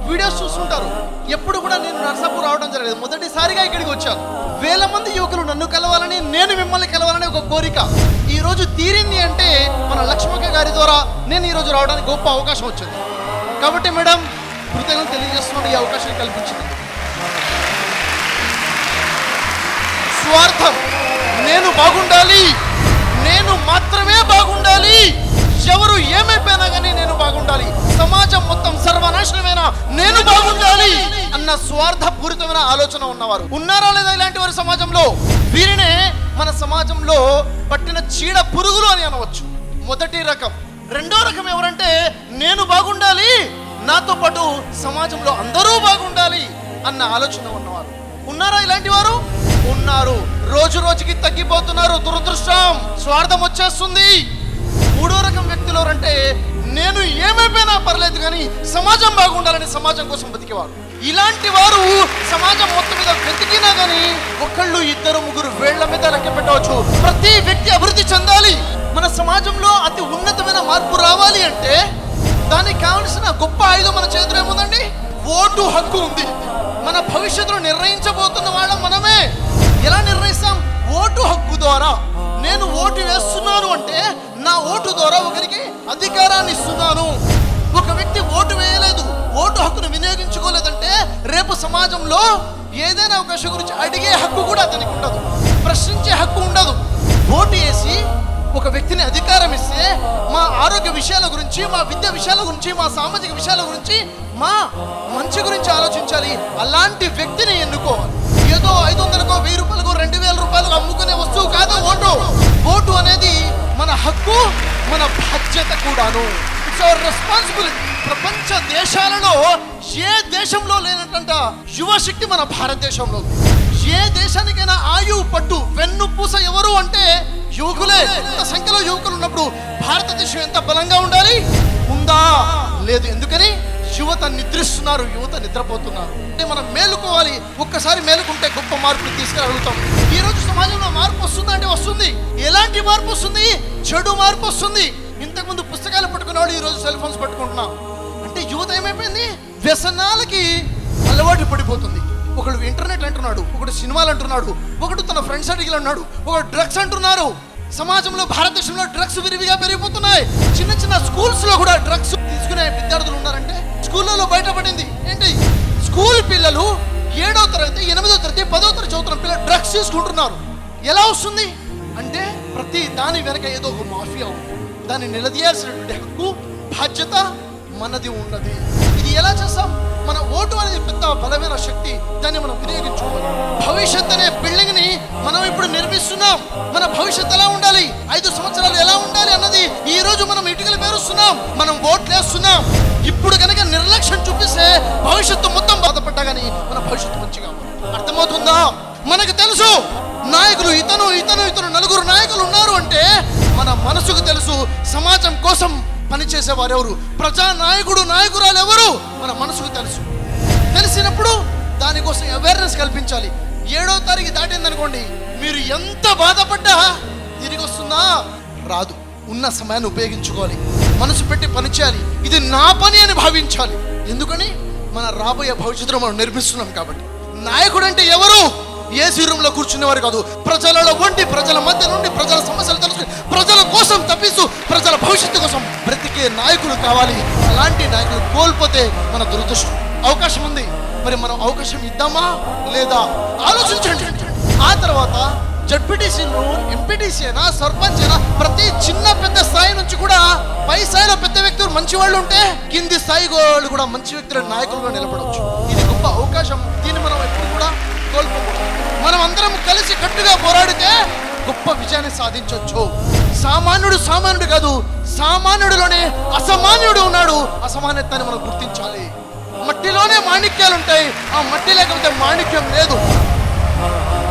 Videos చూస్తుంటారు ఎప్పుడు కూడా నేను నర్సాపూర్ రావడం జరగలేదు మొదటిసారిగా ఇక్కడికి వచ్చాను వేల మంది యువకులు నన్ను కలవాలని నేను మిమ్మల్ని కలవాలని ఒక కోరిక ఈ రోజు తీరింది అంటే మన లక్ష్మక్క గారి ద్వారా నేను ఈ రోజు రావడానికి గొప్ప అవకాశం వచ్చింది కాబట్టి మేడం కృతజ్ఞతలు తెలియజేస్తున్నాను ఈ అవకాశం కల్పించింది స్వార్థం నేను బాగుండాలి నేను మాత్రమే బాగుండాలి ఎవరు ఏమైపోయినా కానీ నేను బాగుండాలి సమాజం మొత్తం సర్వనాశనమైన నేను బాగుండాలి అన్న స్వార్థపూరితమైన ఆలోచన ఉన్నవారు ఉన్నారా లేదా ఇలాంటి వారి సమాజంలో వీరినే మన సమాజంలో పట్టిన చీడ పురుగులు అని అనవచ్చు మొదటి రకం రెండో రకం ఎవరంటే నేను బాగుండాలి నాతో పాటు సమాజంలో అందరూ బాగుండాలి అన్న ఆలోచన ఉన్నవారు ఉన్నారా ఇలాంటి వారు ఉన్నారు రోజు రోజుకి తగ్గిపోతున్నారు దురదృష్టం స్వార్థం వచ్చేస్తుంది మూడో రకం వ్యక్తులు ఎవరంటే నేను ఏమైపోయినా పర్లేదు కానీ సమాజం బాగుండాలని సమాజం కోసం బతికేవారు ఇలాంటి వారు సమాజం మొత్తం మీద వెతికినా కానీ ఒకళ్ళు ఇద్దరు ముగ్గురు వేళ్ల మీద లెక్క పెట్టవచ్చు ప్రతి వ్యక్తి అభివృద్ధి చెందాలి మన సమాజంలో అతి ఉన్నతమైన మార్పు రావాలి అంటే దానికి కావలసిన గొప్ప ఆయుధం మన చేతిలో ఏముందండి ఓటు హక్కు ఉంది మన భవిష్యత్తును నిర్ణయించబోతున్న వాళ్ళం మనమే ఎలా నిర్ణయిస్తాం ఓటు హక్కు ద్వారా నేను ఓటు వేస్తున్నాను అంటే నా ఓటు ద్వారా ఒకరికి అధికారాన్ని ఇస్తున్నాను ఒక వ్యక్తి ఓటు వేయలేదు ఓటు హక్కును వినియోగించుకోలేదంటే రేపు సమాజంలో ఏదైనా అవకాశం గురించి అడిగే హక్కు కూడా అతనికి ఉండదు ప్రశ్నించే హక్కు ఉండదు ఓటు వేసి ఒక వ్యక్తిని అధికారం ఇస్తే మా ఆరోగ్య విషయాల గురించి మా విద్య విషయాల గురించి మా సామాజిక విషయాల గురించి మా మంచి గురించి ఆలోచించాలి అలాంటి వ్యక్తిని ఎన్నుకోవాలి ఏదో ఐదు వందలకో వెయ్యి రూపాయలకో రెండు వేల రూపాయలకు అమ్ముకునే వస్తువు కాదు ఓటు ఓటు అనేది మన హక్కు మన బాధ్యత కూడాను ఇట్స్ అవర్ రెస్పాన్సిబిలిటీ ప్రపంచ దేశాలలో ఏ దేశంలో లేనట్టంట యువశక్తి మన భారతదేశంలో ఉంది. ఏ దేశానికైనా ఆయువు పట్టు వెన్నుపూస ఎవరు అంటే యువకులే ఇంత సంఖ్యలో యువకులు ఉన్నప్పుడు భారతదేశం ఎంత బలంగా ఉండాలి ఉందా లేదు ఎందుకని యువత నిద్రిస్తున్నారు యువత నిద్రపోతున్నారు అంటే మనం మేలుకోవాలి ఒక్కసారి మేలుకుంటే గొప్ప మార్పులు తీసుకురాగలుగుతాం ఈ రోజు సమాజంలో మార్పు వస్తుందా అంటే వస్తుంది ఎలాంటి మార్పు వస్తుంది చెడు మార్పు వస్తుంది ఇంతకుముందు పుస్తకాలు పట్టుకునేవాడు ఈ రోజు సెల్ ఫోన్స్ పట్టుకుంటున్నాం అంటే యువత ఏమైపోయింది వ్యసనాలకి అలవాటు పడిపోతుంది ఒకడు ఇంటర్నెట్ అంటున్నాడు ఒకడు సినిమాలు అంటున్నాడు ఒకడు తన ఫ్రెండ్స్ అడిగిలు అన్నాడు ఒకడు డ్రగ్స్ అంటున్నారు సమాజంలో భారతదేశంలో డ్రగ్స్ విరివిగా పెరిగిపోతున్నాయి చిన్న చిన్న స్కూల్స్ లో కూడా డ్రగ్స్ తీసుకునే విద్యార్థులు ఉన్నారంటే స్కూళ్ళలో బయటపడింది ఏంటి స్కూల్ పిల్లలు ఏడో తరగతి ఎనిమిదో తరగతి పదో తరగతి చదువుతున్న పిల్లలు డ్రగ్స్ తీసుకుంటున్నారు ఎలా వస్తుంది అంటే ప్రతి దాని వెనక ఏదో ఒక మాఫియా ఉంది దాన్ని నిలదీయాల్సినటువంటి హక్కు బాధ్యత మనది ఉన్నది ఇది ఎలా చేస్తాం మన ఓటు అనేది పెద్ద బలమైన శక్తి దాన్ని మనం వినియోగించుకోవాలి భవిష్యత్ అనే బిల్డింగ్ ని మనం ఇప్పుడు నిర్మిస్తున్నాం మన భవిష్యత్ ఎలా ఉండాలి ఐదు సంవత్సరాలు ఎలా ఉండాలి అన్నది ఈ రోజు మనం ఇటుకలు పేరుస్తున్నాం మనం ఓట్లు వేస్తున్నాం ఇప్పుడు కనుక నిర్లక్ష్యం చూపిస్తే భవిష్యత్తు మొత్తం బాధపడ్డా కానీ మన భవిష్యత్తు మంచిగా ఉంది. అర్థమవుతుందా మనకు తెలుసు నాయకులు ఇతను ఇతను ఇతను నలుగురు నాయకులు ఉన్నారు అంటే మన మనసుకు తెలుసు సమాజం కోసం పనిచేసే వారెవరు ప్రజా నాయకుడు నాయకురాలు ఎవరు మన మనసుకు తెలుసు తెలిసినప్పుడు దానికోసం అవేర్నెస్ కల్పించాలి ఏడో తారీఖు దాటిందనుకోండి మీరు ఎంత బాధపడ్డా తిరిగి వస్తుందా రాదు ఉన్న సమయాన్ని ఉపయోగించుకోవాలి మనసు పెట్టి పని చేయాలి ఇది నా పని అని భావించాలి ఎందుకని మన రాబోయే భవిష్యత్తులో మనం నిర్మిస్తున్నాం కాబట్టి నాయకుడు అంటే ఎవరు ఏసీ రూమ్ లో కూర్చునేవారు కాదు ప్రజలలో ఉండి ప్రజల మధ్య నుండి ప్రజల సమస్యలు తెలుసుకుని ప్రజల కోసం తప్పిస్తూ ప్రజల భవిష్యత్తు కోసం బ్రతికే నాయకులు కావాలి అలాంటి నాయకులు కోల్పోతే మన దురదృష్టం అవకాశం ఉంది మరి మనం అవకాశం ఇద్దామా లేదా ఆలోచించండి ఆ తర్వాత జడ్పీటీసీలు ఎంపీటీసీ అయినా సర్పంచ్ అయినా ప్రతి చిన్న పెద్ద స్థాయి నుంచి కూడా పై స్థాయిలో పెద్ద వ్యక్తులు మంచి వాళ్ళు ఉంటే కింది స్థాయి వాళ్ళు కూడా మంచి వ్యక్తుల నాయకులుగా నిలబడవచ్చు ఇది గొప్ప అవకాశం దీన్ని మనం ఎప్పుడు కూడా కోల్పోకూడదు మనం అందరం కలిసి కట్టుగా పోరాడితే గొప్ప విజయాన్ని సాధించవచ్చు సామాన్యుడు సామాన్యుడు కాదు సామాన్యుడిలోనే అసామాన్యుడు ఉన్నాడు అసమాన్యతని మనం గుర్తించాలి మట్టిలోనే మాణిక్యాలు ఉంటాయి ఆ మట్టి లేకపోతే మాణిక్యం లేదు